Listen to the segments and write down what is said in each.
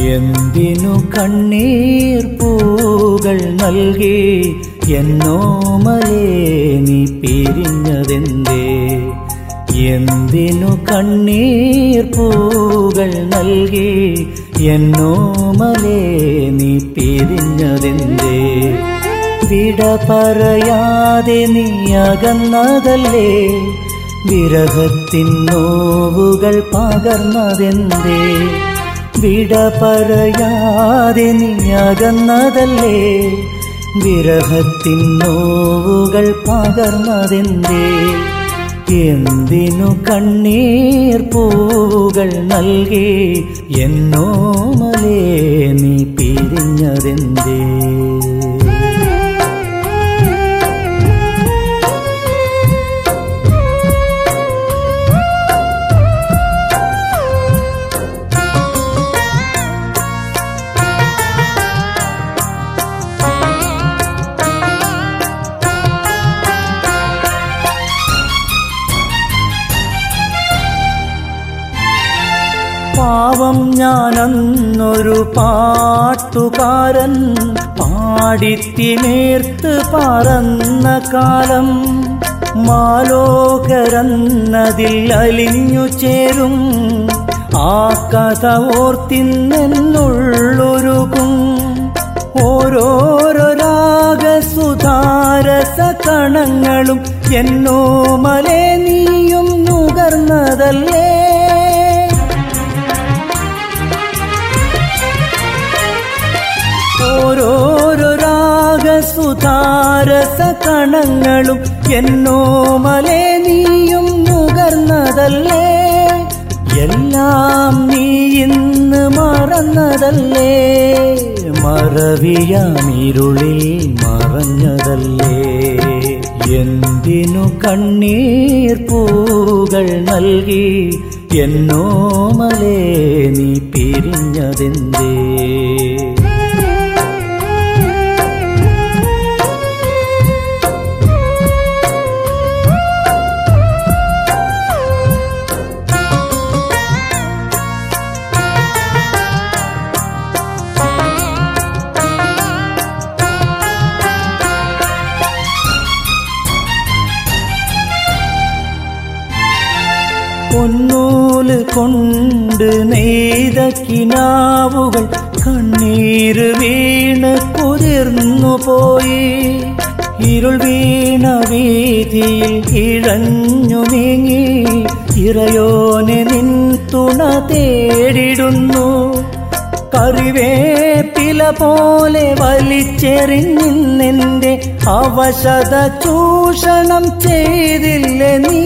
എന്തിനു കണ്ണീർ പൂകൾ നൽകി എന്നോമലേ നീ പിരിഞ്ഞതെന്തേ എന്തിനു കണ്ണീർ പൂകൾ നൽകി എന്നോമലേ നീ പിരിഞ്ഞതെന്തേ വിട പറയാതെ നീ അകന്നതല്ലേ വിരഹത്തിൻ നോവുകൾ പകർന്നതെന്തേ വിട പറയാതെ നീ അകന്നതല്ലേ വിരഹത്തിൻ നോവുകൾ പകർന്നതെന്തേ എന്തിനു കണ്ണീർ പൂകൾ നൽകി എന്നോമലേ നീ പിരിഞ്ഞതെന്തേ പാവം ഞാനന്നൊരു പാട്ടുകാരൻ പാടിത്തിനേർത്ത് പറന്ന കാലം മാലോകരന്നതിൽ അലിഞ്ഞു ചേരും ആ കഥ ഓർത്തിന്നെന്നുള്ളൊരുകും ഓരോരോ രാഗസുധാരസ കണങ്ങളും എന്നോ മലേ നീയും നുകർന്നതല്ലേ ഓരോരോ രാഗസുധാരസ കണങ്ങളും എന്നോ മലേ നീയും നുകർന്നതല്ലേ എല്ലാം നീ ഇന്ന് മറന്നതല്ലേ മറവിയാമിരുളിൽ മറഞ്ഞതല്ലേ എന്തിനു കണ്ണീർ പൂകൾ നൽകി എന്നോമലേ നീ പിരിഞ്ഞതെന്തേ പൊന്നൂല് കൊണ്ട് നെയ്ത കിനാവുകൾ കണ്ണീര് വീണ് കുതിർന്നു പോയി ഇരുൾ വീണ വീതിയിൽ ഇഴഞ്ഞു നീങ്ങി ഇറയോനെ നിൻ തുണ തേടിടുന്നു കറിവേപ്പില പോലെ വലിച്ചെറിഞ്ഞിന്നെന്റെ അവശത ചൂഷണം ചെയ്തില്ലേ നീ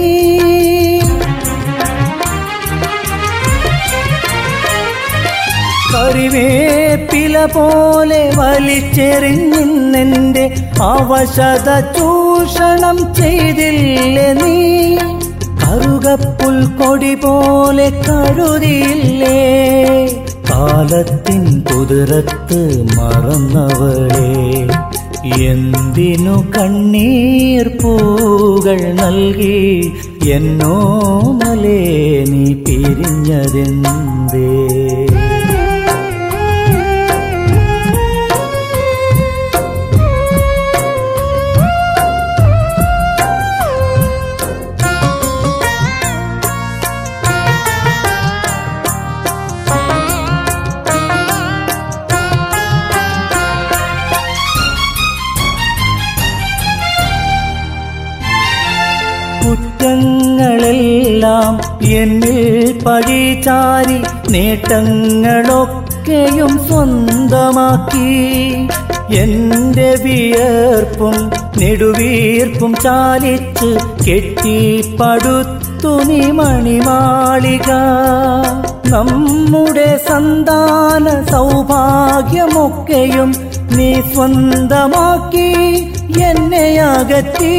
കറിവേപ്പില പോലെ വലിച്ചെറിഞ്ഞിന്നെന്റെ അവശത ചൂഷണം ചെയ്തില്ലേ നീ കറുകപ്പുൽ കൊടി പോലെ കരുതിയില്ലേ കാലത്തിൻ കുതിരത്ത് മറന്നവളെ എന്തിനു കണ്ണീർ പൂകൾ നൽകി എന്നോ മലേ നീ പിരിഞ്ഞതെന്തേ കുറ്റങ്ങളെല്ലാം എന്നിൽ പഴിചാരി നേട്ടങ്ങളൊക്കെയും സ്വന്തമാക്കി എന്റെ വിയർപ്പും നെടുവീർപ്പും ചാലിച്ച് കെട്ടിപ്പടുത്തു നീ മണിമാളിക നമ്മുടെ സന്താന സൗഭാഗ്യമൊക്കെയും നീ സ്വന്തമാക്കി എന്നെ അകറ്റി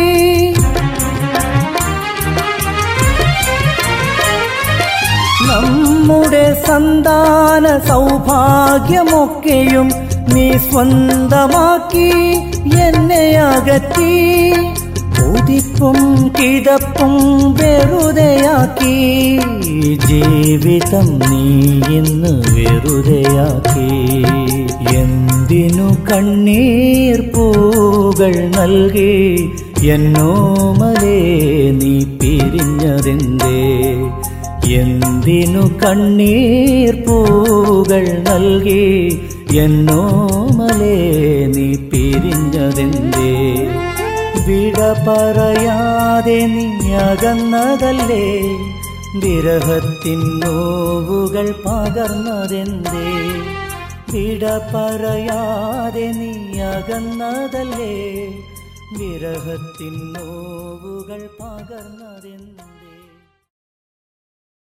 നമ്മുടെ സന്താന ഉദിപ്പും കിതപ്പും വെറുതെയാക്കി ജീവിതം നീ ഇന്ന് വെറുതെയാക്കി എന്തിനു കണ്ണീർ പൂകൾ നൽകി എന്നോമലേ നീ പിരിഞ്ഞതെന്തേ എന്തിനു കണ്ണീർ പൂകൾ നൽകി എന്നോമലേ നീ പിരിഞ്ഞതെന്തേ വിട പറയാതെ നീ അകന്നതല്ലേ വിരഹത്തിൻ നോവുകൾ പകർന്നതെന്തേ വിട പറയാതെ നീ അകന്നതല്ലേ വിരഹത്തിൻ നോവുകൾ പകർന്നതെന്തേ